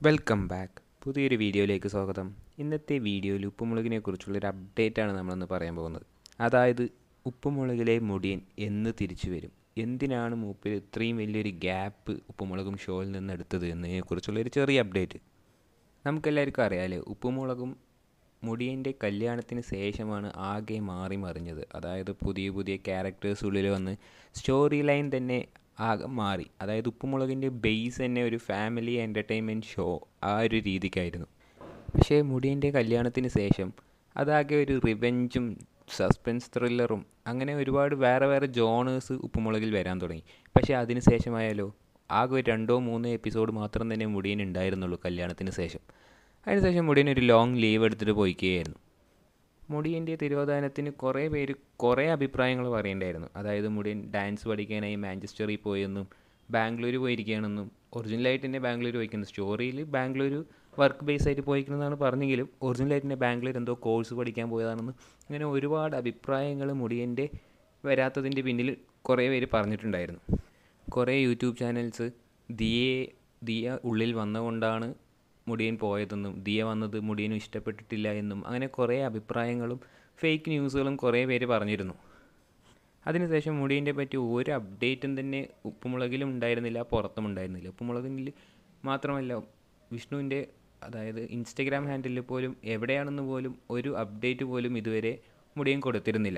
welcome back പുതിയൊരു വീഡിയോയിലേക്ക് സ്വാഗതം ഇന്നത്തെ വീഡിയോയിൽ ഉപ്പുമുളകിനെ കുറിച്ചുള്ളൊരു അപ്ഡേറ്റാണ് നമ്മളന്ന് പറയാൻ പോകുന്നത് അതായത് ഉപ്പുമുളകിലെ മുടിയൻ എന്ന് തിരിച്ചു വരും എന്തിനാണ് മൂപ്പിൽ ഇത്രയും വലിയൊരു ഗ്യാപ്പ് ഉപ്പുമുളകും ഷോയിൽ നിന്ന് എടുത്തത് എന്നതിനെക്കുറിച്ചുള്ളൊരു ചെറിയ അപ്ഡേറ്റ് നമുക്കെല്ലാവർക്കും അറിയാമല്ലേ ഉപ്പുമുളകും മുടിയൻ്റെ കല്യാണത്തിന് ശേഷമാണ് ആകെ മാറി മറിഞ്ഞത് അതായത് പുതിയ പുതിയ ക്യാരക്ടേഴ്സ് ഉള്ളിൽ വന്ന് സ്റ്റോറി ലൈൻ തന്നെ ആകെ മാറി അതായത് ഉപ്പുമുളകിൻ്റെ ബേസ് തന്നെ ഒരു ഫാമിലി എൻ്റർടൈൻമെൻറ്റ് ഷോ ആ ഒരു രീതിക്കായിരുന്നു പക്ഷേ മുടിയൻ്റെ കല്യാണത്തിന് ശേഷം അതാകെ ഒരു റിവെഞ്ചും സസ്പെൻസ് ത്രില്ലറും അങ്ങനെ ഒരുപാട് വേറെ വേറെ ജോണേഴ്സ് ഉപ്പുമുളകിൽ വരാൻ തുടങ്ങി പക്ഷേ അതിന് ശേഷമായാലോ ആകെ ഒരു രണ്ടോ മൂന്നോ എപ്പിസോഡ് മാത്രം തന്നെ മുടിയൻ ഉണ്ടായിരുന്നുള്ളൂ കല്യാണത്തിന് ശേഷം അതിനുശേഷം മുടിയൻ ഒരു ലോങ് ലീവ് എടുത്തിട്ട് പോയിക്കുകയായിരുന്നു മുടിയൻ്റെ തിരോധാനത്തിന് കുറേ പേര് കുറേ അഭിപ്രായങ്ങൾ പറയണ്ടായിരുന്നു അതായത് മുടിയൻ ഡാൻസ് പഠിക്കാനായി മാഞ്ചസ്റ്ററിൽ പോയെന്നും ബാംഗ്ലൂർ പോയിരിക്കുകയാണെന്നും ഒറിജിനലായിട്ട് തന്നെ ബാംഗ്ലൂർ പോയിക്കുന്നത് സ്റ്റോറിയിൽ ബാംഗ്ലൂർ വർക്ക് ബേസ് ആയിട്ട് പോയിക്കുന്നതാണ് പറഞ്ഞെങ്കിലും ഒറിജിനലായിട്ട് തന്നെ ബാംഗ്ലൂർ എന്തോ കോഴ്സ് പഠിക്കാൻ പോയതാണെന്ന് അങ്ങനെ ഒരുപാട് അഭിപ്രായങ്ങൾ മുടിയൻ്റെ വരാത്തതിൻ്റെ പിന്നിൽ കുറേ പേര് പറഞ്ഞിട്ടുണ്ടായിരുന്നു കുറേ യൂട്യൂബ് ചാനൽസ് ദിയെ ദിയ ഉള്ളിൽ വന്നുകൊണ്ടാണ് മുടിയൻ പോയതെന്നും ദിയ വന്നത് മുടിയനും ഇഷ്ടപ്പെട്ടിട്ടില്ല എന്നും അങ്ങനെ കുറേ അഭിപ്രായങ്ങളും ഫേക്ക് ന്യൂസുകളും കുറേ പേര് പറഞ്ഞിരുന്നു അതിനുശേഷം മുടിയൻ്റെ പറ്റി ഒരു അപ്ഡേറ്റും തന്നെ ഉപ്പുമുളകിലും ഉണ്ടായിരുന്നില്ല പുറത്തും ഉണ്ടായിരുന്നില്ല ഉപ്പുമുളകിൽ മാത്രമല്ല വിഷ്ണുവിൻ്റെ അതായത് ഇൻസ്റ്റഗ്രാം ഹാൻഡിലിൽ പോലും എവിടെയാണെന്ന് പോലും ഒരു അപ്ഡേറ്റ് പോലും ഇതുവരെ മുടിയൻ കൊടുത്തിരുന്നില്ല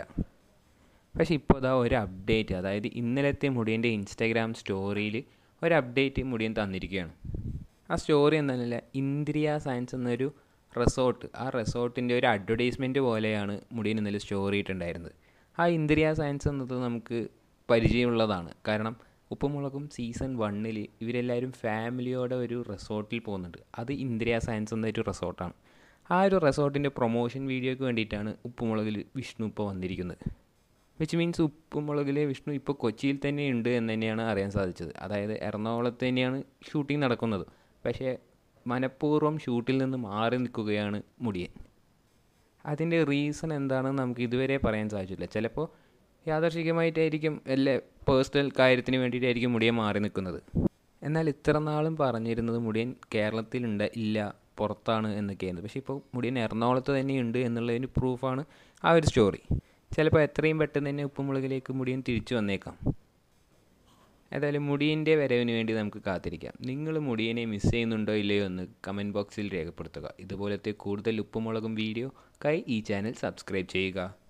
പക്ഷേ ഇപ്പോൾ അതാ ഒരു അപ്ഡേറ്റ് അതായത് ഇന്നലത്തെ മുടിയൻ്റെ ഇൻസ്റ്റഗ്രാം സ്റ്റോറിയിൽ ഒരു അപ്ഡേറ്റ് മുടിയൻ തന്നിരിക്കുകയാണ് ആ സ്റ്റോറി എന്താണെന്നില്ല ഇന്ദ്രിയ സയൻസ് എന്നൊരു റിസോർട്ട് ആ റിസോർട്ടിൻ്റെ ഒരു അഡ്വർടൈസ്മെൻറ്റ് പോലെയാണ് മുടിയൻ ഇന്നലെ സ്റ്റോറി ഇട്ടുണ്ടായിരുന്നത് ആ ഇന്ദ്രിയ സയൻസ് എന്നത് നമുക്ക് പരിചയമുള്ളതാണ് കാരണം ഉപ്പുമുളകും സീസൺ വണ്ണിൽ ഇവരെല്ലാവരും ഫാമിലിയോടെ ഒരു റിസോർട്ടിൽ പോകുന്നുണ്ട് അത് ഇന്ദ്രിയ സയൻസ് എന്നൊരു റിസോർട്ടാണ് ആ ഒരു റിസോർട്ടിൻ്റെ പ്രൊമോഷൻ വീഡിയോയ്ക്ക് വേണ്ടിയിട്ടാണ് ഉപ്പുമുളകിൽ വിഷ്ണു ഇപ്പോൾ വന്നിരിക്കുന്നത് വിച്ച് മീൻസ് ഉപ്പുമുളകിലെ വിഷ്ണു ഇപ്പോൾ കൊച്ചിയിൽ തന്നെ ഉണ്ട് എന്ന് തന്നെയാണ് അറിയാൻ സാധിച്ചത് അതായത് എറണാകുളത്ത് തന്നെയാണ് ഷൂട്ടിംഗ് നടക്കുന്നത് പക്ഷേ മനഃപൂർവ്വം ഷൂട്ടിൽ നിന്ന് മാറി നിൽക്കുകയാണ് മുടിയൻ അതിൻ്റെ റീസൺ എന്താണെന്ന് നമുക്ക് ഇതുവരെ പറയാൻ സാധിച്ചില്ല ചിലപ്പോൾ യാദർശികമായിട്ടായിരിക്കും എല്ലാ പേഴ്സണൽ കാര്യത്തിന് വേണ്ടിയിട്ടായിരിക്കും മുടിയൻ മാറി നിൽക്കുന്നത് എന്നാൽ ഇത്ര നാളും പറഞ്ഞിരുന്നത് മുടിയൻ കേരളത്തിലുണ്ട് ഇല്ല പുറത്താണ് എന്നൊക്കെയായിരുന്നു പക്ഷേ ഇപ്പോൾ മുടിയൻ എറണാകുളത്ത് തന്നെയുണ്ട് എന്നുള്ളതിന് പ്രൂഫാണ് ആ ഒരു സ്റ്റോറി ചിലപ്പോൾ എത്രയും പെട്ടെന്ന് തന്നെ ഉപ്പുമുളകിലേക്ക് മുടിയൻ തിരിച്ചു വന്നേക്കാം ഏതായാലും മുടിയൻ്റെ വരവിന് വേണ്ടി നമുക്ക് കാത്തിരിക്കാം നിങ്ങൾ മുടിയനെ മിസ് ചെയ്യുന്നുണ്ടോ ഇല്ലയോ എന്ന് കമൻറ്റ് ബോക്സിൽ രേഖപ്പെടുത്തുക ഇതുപോലത്തെ കൂടുതൽ ഉപ്പുമുളകും വീഡിയോ കൈ ഈ ചാനൽ സബ്സ്ക്രൈബ് ചെയ്യുക